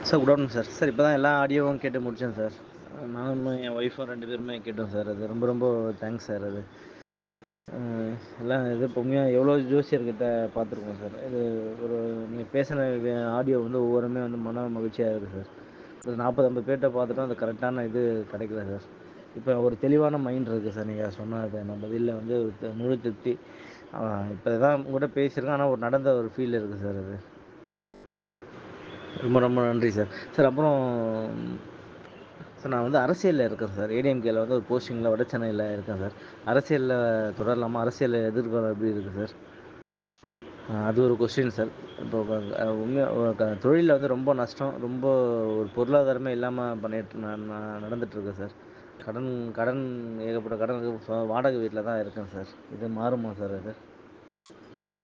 Sir good afternoon sir sir இப்போ தான் எல்லா ஆடியோவும் கேட்டு முடித்தேன் சார் நானும் என் ஒய்ஃபும் ரெண்டு பேருமே கேட்டோம் சார் அது ரொம்ப ரொம்ப தேங்க்ஸ் சார் அது அஹ் எல்லாம் இது பொறுமையாக எவ்வளோ ஜோசியர்கிட்ட பார்த்துருக்கோம் சார் இது ஒரு நீங்கள் பேசின ஆடியோ வந்து ஒவ்வொருமே வந்து மன மகிழ்ச்சியாக இருக்குது சார் ஒரு நாற்பது ஐம்பது பேர்கிட்ட பார்த்துட்டோம் அது கரெக்டான இது கிடைக்கல சார் இப்போ ஒரு தெளிவான மைண்ட் இருக்குது சார் நீங்கள் சொன்னது நம்ம பதிலில் வந்து ஒரு த- முழு திருப்தி இப்போ தான் உங்கள்கிட்ட பேசியிருக்கேன் ஆனால் ஒரு நடந்த ஒரு ஃபீல் இருக்குது சார் அது ரொம்ப ரொம்ப நன்றி சார் சார் அப்புறம் சார் நான் வந்து அரசியலில் இருக்கேன் சார் ஏடிஎம்கேல வந்து ஒரு போஸ்டிங்கில் வட சென்னையில் இருக்கேன் சார் அரசியலில் தொடரலாமா அரசியலில் எதிர்காலம் எப்படி இருக்குது சார் ஆஹ் அது ஒரு கொஸ்டின் சார் இப்போ உண்மையாக தொழிலில் வந்து ரொம்ப நஷ்டம் ரொம்ப ஒரு பொருளாதாரமே இல்லாமல் பண்ணிட்டு நான் நான் நடந்துகிட்ருக்கேன் சார் கடன் கடன் ஏகப்பட்ட கடன் இருக்கு. சொ- வாடகை வீட்டில் தான் இருக்கேன் சார் இது மாறுமா சார் அது